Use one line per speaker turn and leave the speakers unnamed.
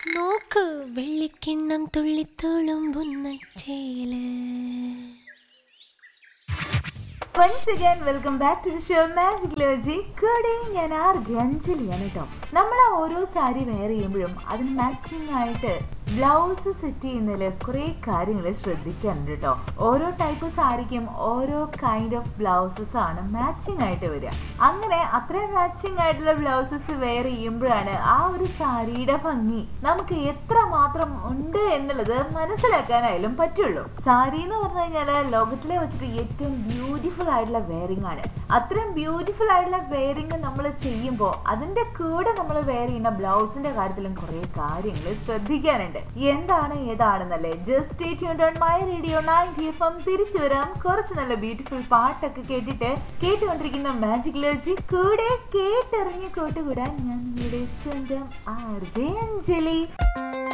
നോക്ക് വെള്ളിക്കിണ്ണം തുള്ളിത്തുളുമ്പുന്ന ചേല്
once again welcome back to the show magic ലോജി കൂടെ ഞാൻ ആർ ജെ അഞ്ജലിയാണ് കേട്ടോ നമ്മൾ ഓരോ സാരി വെയർ ചെയ്യുമ്പോഴും അതിന് മാച്ചിങ് ആയിട്ട് ബ്ലൗസ് സെറ്റ് ചെയ്യുന്നതിൽ കുറേ കാര്യങ്ങൾ ശ്രദ്ധിക്കാനുണ്ട് കേട്ടോ ഓരോ ടൈപ്പ് സാരിക്കും ഓരോ കൈൻഡ് ഓഫ് ബ്ലൗസസ് ആണ് മാച്ചിങ് ആയിട്ട് വരിക അങ്ങനെ അത്രയും മാച്ചിങ് ആയിട്ടുള്ള ബ്ലൗസസ് വെയർ ചെയ്യുമ്പോഴാണ് ആ ഒരു സാരിയുടെ ഭംഗി നമുക്ക് എത്ര മാത്രം ഉണ്ട് എന്നുള്ളത് മനസ്സിലാക്കാനായാലും പറ്റുള്ളൂ സാരി എന്ന് പറഞ്ഞു കഴിഞ്ഞാൽ ലോകത്തിലെ വെച്ചിട്ട് ഏറ്റവും ബ്യൂട്ടിഫുൾ ആയിട്ടുള്ള വെയറിംഗ് ആണ് അത്രയും ബ്യൂട്ടിഫുൾ ആയിട്ടുള്ള വെയറിംഗ് നമ്മൾ ചെയ്യുമ്പോൾ അതിന്റെ കൂടെ നമ്മൾ വെയർ ചെയ്യുന്ന ബ്ലൗസിന്റെ കാര്യത്തിലും കുറേ കാര്യങ്ങൾ ശ്രദ്ധിക്കാനുണ്ട് എന്താണ് ഏതാണെന്നല്ലേ just tune on my radio ninety F M തിരിച്ചു വരാം കുറച്ച് നല്ല ബ്യൂട്ടിഫുൾ പാട്ടൊക്കെ കേട്ടിട്ട് കേട്ടുകൊണ്ടിരിക്കുന്ന മാജിക് ലോജി കൂടെ കേട്ടെറിഞ്ഞ് കൂട്ടുകൂടാൻ ഞാൻ നിങ്ങളുടെ സ്വന്തം ആർ ജെ അഞ്ജലി